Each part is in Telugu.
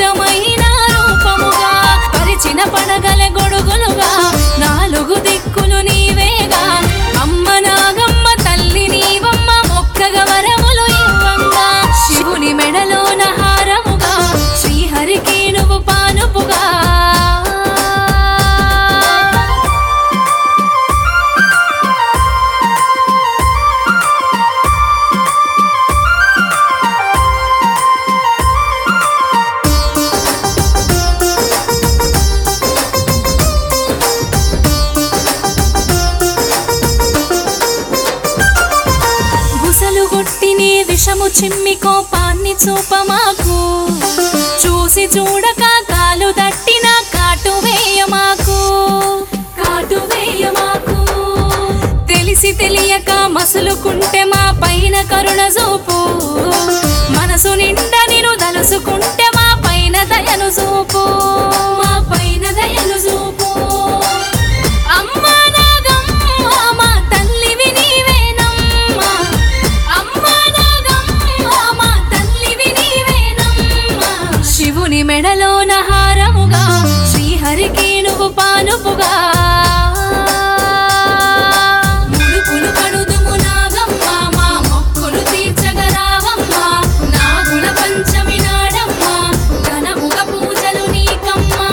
ఇష్టమైన రూపముగా పరిచిన పడగల గొడుగులుగా నాలుగు దిక్కులు నీవేగా అమ్మ నాగమ్మ తల్లి నీవమ్మ మొక్కగ వరములు ఇవ్వంగా శివుని మెడలోన హారముగా శ్రీహరికి నువ్వు పానుపుగా గుసలు కొట్టిని విషము చిమ్మి కోపాన్ని చూపమాకు చూసి చూడక కాలు దట్టిన కాటు వేయమాకు కాటు వేయమాకు తెలిసి తెలియక మసులుకుంటే మా పైన కరుణ చూపు మనసు నిండా నేను దలుసుకుంటే మా పైన దయను చూపు మా పైన దయను చూపు అమ్మా నాగమ్మ మా తల్లివి నీవేనమ్మా అమ్మా నాగమ్మ మా తల్లివి నీవేనమ్మా శివుని మెడలోన హారముగా శ్రీహరికి నువ్వు పానుపుగా ముడుపులు కడుదుము నాగమ్మ మా మొక్కులు తీర్చగరావమ్మ నాగుల పంచమి నాడమ్మ ఘనముగ పూజలు నీకమ్మా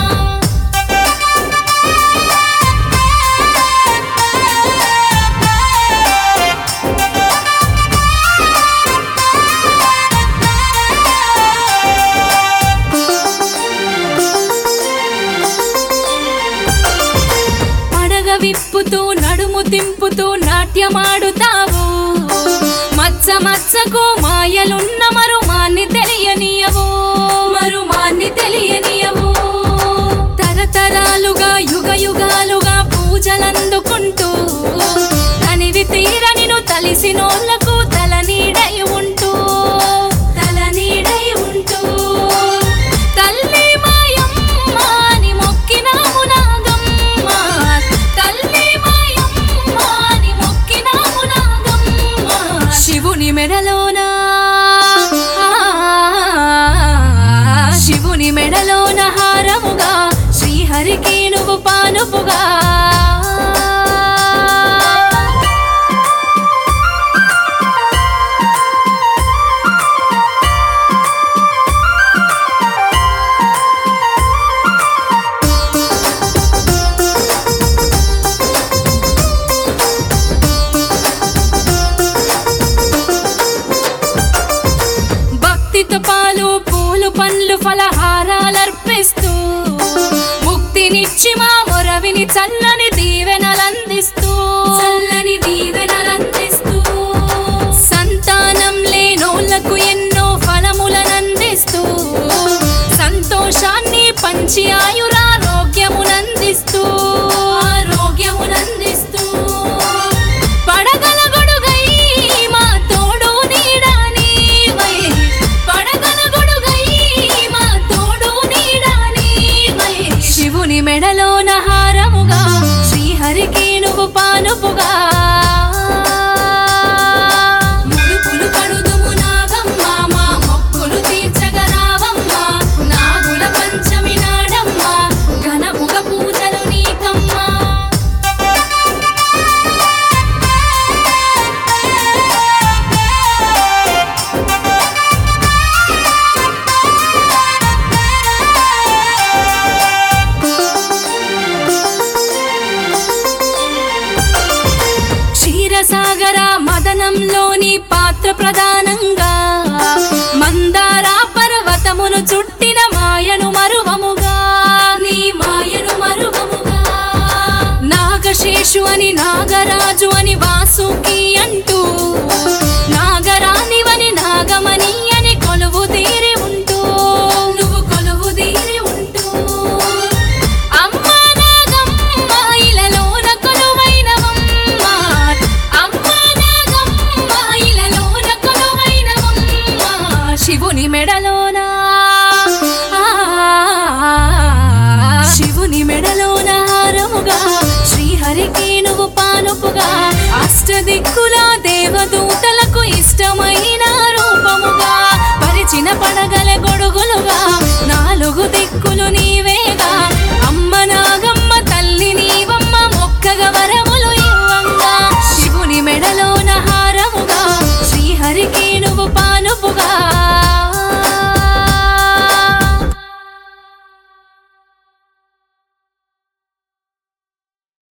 పడగ విప్పుతూ నడుము తింపుతూ నాట్యమాడుతావు మచ్చ మచ్చకు మాయలున్న మరుమాన్ని తెలియనియవు మరుమాన్ని తెలియనియవు తరతరాలుగా యుగ యుగాలుగా పూజలందుకుంటూ తనివి తీరనిను తలిసినోళ్లకు తల నీడై ఉంటూ తల నీడై ఉంటూ తల్లి మాయమ్మ అని మొక్కినాము నాగమ్మ తల్లి మాయమ్మ అని మొక్కినాము నాగమ్మ శివుని మెడలోన శివుని మెడలోన హారముగా శ్రీహరికి నువ్వు పానుపుగా భక్తితో పాలు పూలు పండ్లు ఫలహారాలర్పిస్తూ ముక్తినిచ్చి మా మొరవిని చల్లని దీవెనలందిస్తూ చల్లని దీవెనలందిస్తూ సంతానం లేనోళ్లకు ఎన్నో ఫలములనందిస్తూ సంతోషాన్ని పంచి ఆయురారోగ్యమునందిస్తూ ఆరోగ్యమునందిస్తూ పడగల గొడుగై మా తోడు నీడా నీవై పడగల గొడుగై మా తోడు నీడా నీవై శివుని మెడలోన హారముగా శ్రీహరికి నువ్వు పానుపుగా ముడుపులు కడుదుము నాగమ్మ మా మొక్కులు తీర్చగరావమ్మ నాగుల పంచమి నాడమ్మ ఘనముగ పూజలు నీకమ్మా క్షీరసాగర మదనంలోని పాత్ర ప్రధానంగా మందార పర్వతమును చుట్టిన మాయను మరువముగా నీ మాయను మరువముగా నాగశేషు అని నాగరాజు అని వాసుకి అంటూ నాగరానివని నాగమణి అని కొలువు తీరి ఉంటూ నువ్వు కొలువు తీరి ఉంటూ అమ్మ నాగమ్మ ఇలలోన కొలువైనవమ్మ అమ్మ నాగమ్మ ఇలలోన కొలువైనవమ్మ శివుని మెడలోన శివుని మెడలోన హారముగా శ్రీహరికి నువ్వు పానుపుగా అష్టదిక్కుల దేవదూతలకు ఇష్టమైన రూపముగా పరిచిన పడగల గొడుగులుగా